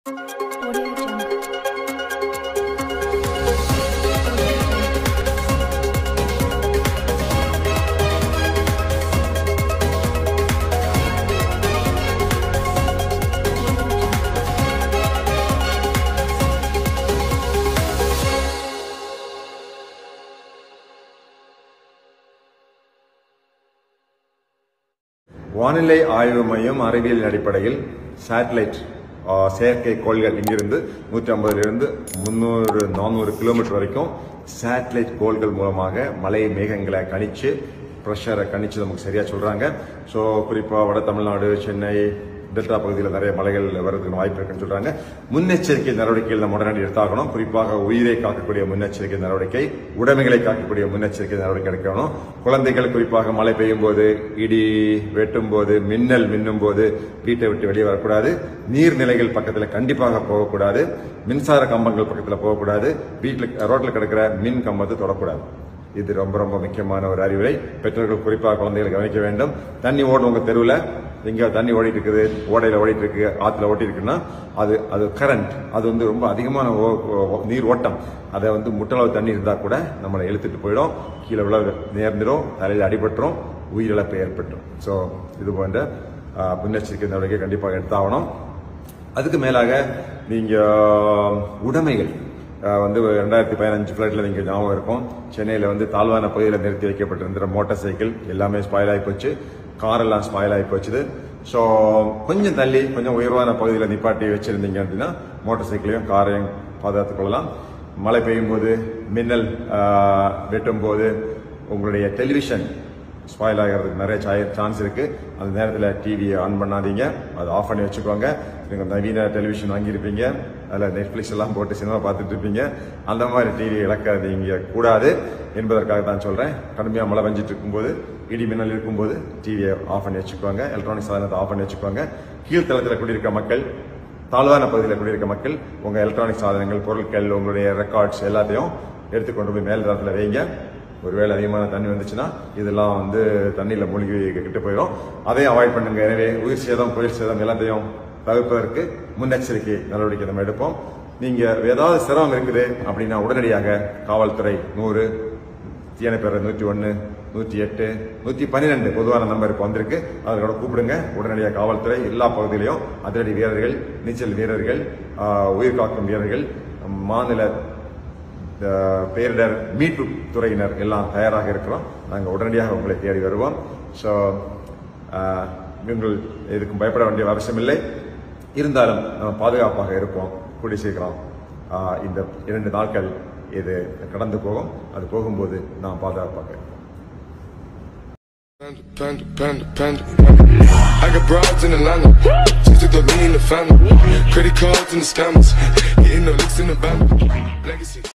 Audio Jungle. வானிலை ஆய்வு மையம் அறிவியலின் அடிப்படையில் சேட்டலைட் செயற்கை கோள்கள் இங்கிருந்து நூற்றி ஐம்பதுலேருந்து முந்நூறு நானூறு கிலோமீட்டர் வரைக்கும் சேட்டலைட் கோள்கள் மூலமாக மழை மேகங்களை கணிச்சு ப்ரெஷரை கணிச்சு நமக்கு சரியா சொல்றாங்க ஸோ குறிப்பாக வட தமிழ்நாடு சென்னை டெல்டா பகுதியில் நிறைய மலைகள் வர்றதுக்கு வாய்ப்பு இருக்குன்னு சொல்றாங்க முன்னெச்சரிக்கை நடவடிக்கைகள் நம்ம உடனடி எடுத்தாகணும் குறிப்பாக உயிரை காக்கக்கூடிய முன்னெச்சரிக்கை நடவடிக்கை உடைமைகளை காக்கக்கூடிய முன்னெச்சரிக்கை நடவடிக்கை எடுக்கணும் குழந்தைகள் குறிப்பாக மழை பெய்யும் போது இடி வெட்டும் போது மின்னல் மின்னும் போது வீட்டை விட்டு வெளியே வரக்கூடாது நீர்நிலைகள் பக்கத்தில் கண்டிப்பாக போகக்கூடாது மின்சார கம்பங்கள் பக்கத்தில் போகக்கூடாது வீட்டில் ரோட்டில் கிடக்கிற மின் கம்பத்தை தொடக்கூடாது இது ரொம்ப ரொம்ப முக்கியமான ஒரு அறிவுரை பெற்றோர்கள் குறிப்பாக குழந்தைகளை கவனிக்க வேண்டும் தண்ணி ஓடும் உங்க தெருவில் எங்க தண்ணி ஓடிட்டு இருக்குது ஓடையில ஓடிட்டு இருக்கு ஆத்துல ஓட்டி இருக்குன்னா அது அது கரண்ட் அது வந்து ரொம்ப அதிகமான ஓ- ஓ- நீர் ஓட்டம் அதை வந்து முட்டளவு தண்ணி இருந்தா கூட நம்மளை இழுத்துட்டு போயிடும் கீழே விழ நேர்ந்துடும் தலையில் அடிபட்டுரும் உயிரிழப்பு ஏற்பட்டுரும் ஸோ இது போன்ற ஆஹ், முன்னெச்சரிக்கை நடவடிக்கை கண்டிப்பாக எடுத்தாகணும் அதுக்கு மேலாக நீங்க உடைமைகள் அஹ், வந்து ரெண்டாயிரத்தி பதினஞ்சு ஃபிளைட்ல நீங்க ஞாபகம் இருக்கும் சென்னையில வந்து தாழ்வான பகுதியில் நிறுத்தி வைக்கப்பட்டிருந்த மோட்டார் சைக்கிள் எல்லாமே ஸ்பாயில் ஆகி போச்சு கார் எல்லாம் ஸ்பாயில் ஆகி போச்சுது ஸோ கொஞ்சம் தள்ளி கொஞ்சம் உயர்வான பகுதியில் நிப்பாட்டி வச்சிருந்தீங்க அப்படின்னா மோட்டார் சைக்கிளையும் காரையும் பாதுகாத்துக் கொள்ளலாம் மழை பெய்யும் போது மின்னல் அஹ், வெட்டும் போது உங்களுடைய டெலிவிஷன் ஸ்பாயில் ஆகிறதுக்கு நிறைய சான்ஸ் இருக்கு அந்த நேரத்தில் டிவியை ஆன் பண்ணாதீங்க அதை ஆஃப் பண்ணி வச்சுக்கோங்க நீங்க நவீன டெலிவிஷன் வாங்கியிருப்பீங்க அதில் நெட்ஃப்ளிக்ஸ் எல்லாம் போட்டு சினிமா பார்த்துட்டு இருப்பீங்க அந்த மாதிரி டிவி இழக்காதீங்க கூடாது என்பதற்காக தான் சொல்றேன் கடுமையாக மழை பெஞ்சிட்டு இருக்கும்போது இடி மின்னல் இருக்கும்போது டிவியை ஆஃப் பண்ணி வச்சுக்கோங்க எலக்ட்ரானிக் சாதனத்தை ஆஃப் பண்ணி வச்சுக்கோங்க கீழ்த்தளத்தில் குடியிருக்க மக்கள் தாழ்வான பகுதியில் குடியிருக்க மக்கள் உங்க எலக்ட்ரானிக் சாதனங்கள் பொருட்கள் உங்களுடைய ரெக்கார்ட்ஸ் எல்லாத்தையும் எடுத்து கொண்டு போய் மேல் தளத்தில் வைங்க ஒருவேளை அதிகமான தண்ணி வந்துச்சுன்னா இதெல்லாம் வந்து தண்ணியில மூழ்கி கிட்ட போயிடும் அதையும் அவாய்ட் பண்ணுங்க எனவே உயிர் சேதம் புயல் சேதம் எல்லாத்தையும் தவிர்ப்பதற்கு முன்னெச்சரிக்கை நடவடிக்கை நம்ம எடுப்போம் நீங்க ஏதாவது சிரமம் இருக்குது அப்படின்னா உடனடியாக காவல்துறை நூறு தீயணைப்பேர் நூற்றி ஒன்று நூற்றி எட்டு நூற்றி பன்னிரெண்டு பொதுவான நம்பர் இப்போ வந்திருக்கு அதோட கூப்பிடுங்க உடனடியாக காவல்துறை எல்லா பகுதியிலையும் அதிரடி வீரர்கள் நீச்சல் வீரர்கள் ஆஹ், உயிர் காக்கும் வீரர்கள் மாநில ஆஹ், பேரிடர் மீட்பு துறையினர் எல்லாம் தயாராக இருக்கிறோம் நாங்கள் உடனடியாக உங்களை தேடி வருவோம் ஸோ நீங்கள் இதுக்கும் பயப்பட வேண்டிய அவசியமில்லை இருந்தாலும் நம்ம பாதுகாப்பாக இருப்போம் கூடி சீக்கிரம் ஆஹ், இந்த இரண்டு நாட்கள் இது கடந்து போகும் அது போகும்போது நாம் பாதுகாப்பாக இருப்போம் Panda, panda, panda, panda, panda. I got broads in Atlanta. Just took the lean in the family. Credit cards and the scammers. Getting no licks in the band. Legacy.